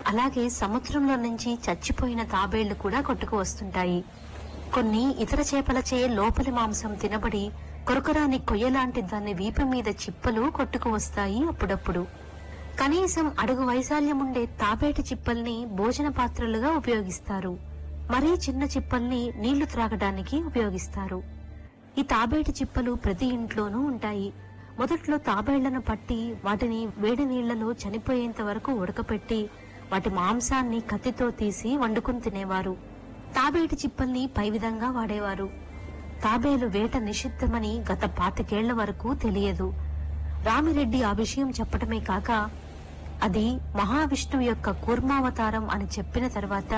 అలాగే సముద్రంలో నుంచి చచ్చిపోయిన తాబేళ్లు కూడా కొట్టుకు వస్తుంటాయి కొన్ని ఇతర చేపలచే లోపలి మాంసం తినబడి కొరకొరాని కొయ్యలాంటి దాని వీపు మీద చిప్పలు కొట్టుకు వస్తాయి అప్పుడప్పుడు కనీసం అడుగు వైశాల్యం ఉండే తాబేటి చిప్పల్ని భోజన పాత్రలుగా ఉపయోగిస్తారు మరీ చిన్న చిప్పల్ని నీళ్లు త్రాగడానికి ఉపయోగిస్తారు ఈ తాబేటి చిప్పలు ప్రతి ఇంట్లోనూ ఉంటాయి మొదట్లో తాబేళ్లను పట్టి వాటిని వేడి నీళ్లలో చనిపోయేంత వరకు ఉడకపెట్టి వాటి మాంసాన్ని కత్తితో తీసి వండుకుని తినేవారు తాబేటి చిప్పల్ని పై విధంగా వాడేవారు తాబేలు వేట నిషిద్ధమని గత పాతికేళ్ల వరకు తెలియదు రామిరెడ్డి ఆ విషయం చెప్పటమే కాక అది మహావిష్ణువు యొక్క కూర్మావతారం అని చెప్పిన తర్వాత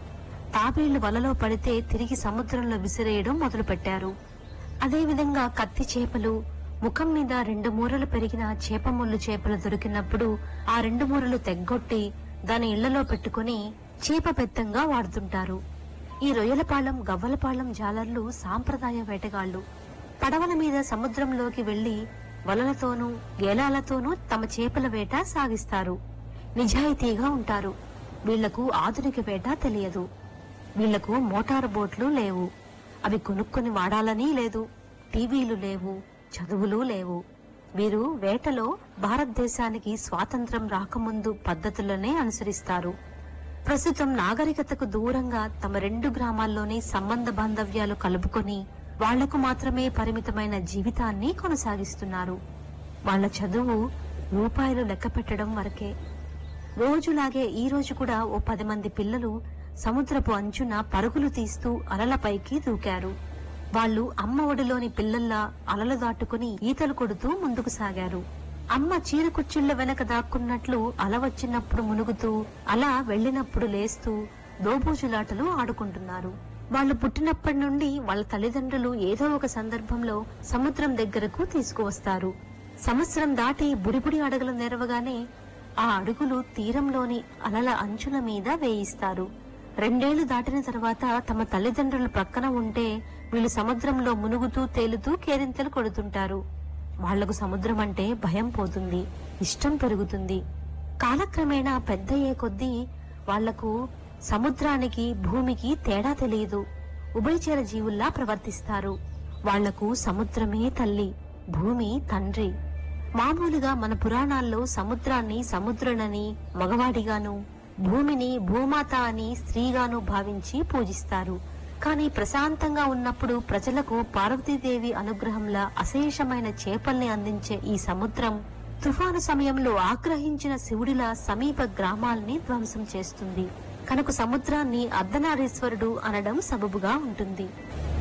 తాబేళ్లు వలలో పడితే తిరిగి సముద్రంలో విసిరేయడం మొదలుపెట్టారు అదేవిధంగా కత్తి చేపలు ముఖం మీద రెండు మూరలు పెరిగిన చేప ముళ్ళు చేపలు దొరికినప్పుడు ఆ రెండు మూరలు తెగ్గొట్టి దాని ఇళ్లలో పెట్టుకుని చేప పెత్తంగా వాడుతుంటారు ఈ రొయ్యలపాళెం గవ్వలపాళెం జాలర్లు సాంప్రదాయ వేటగాళ్లు పడవల మీద సముద్రంలోకి వెళ్లి వలలతోనూ గేలాలతోనూ తమ చేపల వేట సాగిస్తారు నిజాయితీగా ఉంటారు వీళ్లకు ఆధునిక వేట తెలియదు వీళ్లకు మోటారు బోట్లు లేవు అవి కొనుక్కొని వాడాలని లేదు టీవీలు లేవు చదువులు లేవు వీరు వేటలో భారతదేశానికి స్వాతంత్రం రాకముందు పద్ధతులనే అనుసరిస్తారు ప్రస్తుతం నాగరికతకు దూరంగా తమ రెండు గ్రామాల్లోని సంబంధ బాంధవ్యాలు కలుపుకొని వాళ్లకు మాత్రమే పరిమితమైన జీవితాన్ని కొనసాగిస్తున్నారు వాళ్ళ చదువు రూపాయలు లెక్క పెట్టడం వరకే రోజులాగే ఈ రోజు కూడా ఓ పది మంది పిల్లలు సముద్రపు అంచున పరుగులు తీస్తూ అలలపైకి దూకారు వాళ్ళు అమ్మ ఒడిలోని పిల్లల్లా అలలు దాటుకుని ఈతలు కొడుతూ ముందుకు సాగారు అమ్మ చీర కుచ్చుళ్ల వెనక దాక్కున్నట్లు అల వచ్చినప్పుడు మునుగుతూ అలా వెళ్ళినప్పుడు లేస్తూ దోబూజులాటలు ఆడుకుంటున్నారు వాళ్ళు పుట్టినప్పటి నుండి వాళ్ళ తల్లిదండ్రులు ఏదో ఒక సందర్భంలో సముద్రం దగ్గరకు తీసుకువస్తారు సంవత్సరం దాటి బుడిబుడి అడుగులు నెరవగానే ఆ అడుగులు తీరంలోని అలల అంచుల మీద వేయిస్తారు రెండేళ్లు దాటిన తర్వాత తమ తల్లిదండ్రుల ప్రక్కన ఉంటే వీళ్ళు సముద్రంలో మునుగుతూ తేలుతూ కేరింతలు కొడుతుంటారు వాళ్లకు సముద్రం అంటే భయం పోతుంది ఇష్టం పెరుగుతుంది కాలక్రమేణా పెద్దయ్యే కొద్దీ వాళ్లకు సముద్రానికి భూమికి తేడా తెలియదు ఉభయచర జీవుల్లా ప్రవర్తిస్తారు వాళ్లకు సముద్రమే తల్లి భూమి తండ్రి మామూలుగా మన పురాణాల్లో సముద్రాన్ని సముద్రునని మగవాడిగాను భూమిని భూమాత అని స్త్రీగాను భావించి పూజిస్తారు కానీ ప్రశాంతంగా ఉన్నప్పుడు ప్రజలకు పార్వతీదేవి అనుగ్రహంలా అశేషమైన చేపల్ని అందించే ఈ సముద్రం తుఫాను సమయంలో ఆగ్రహించిన శివుడిలా సమీప గ్రామాల్ని ధ్వంసం చేస్తుంది కనుక సముద్రాన్ని అర్ధనారీశ్వరుడు అనడం సబబుగా ఉంటుంది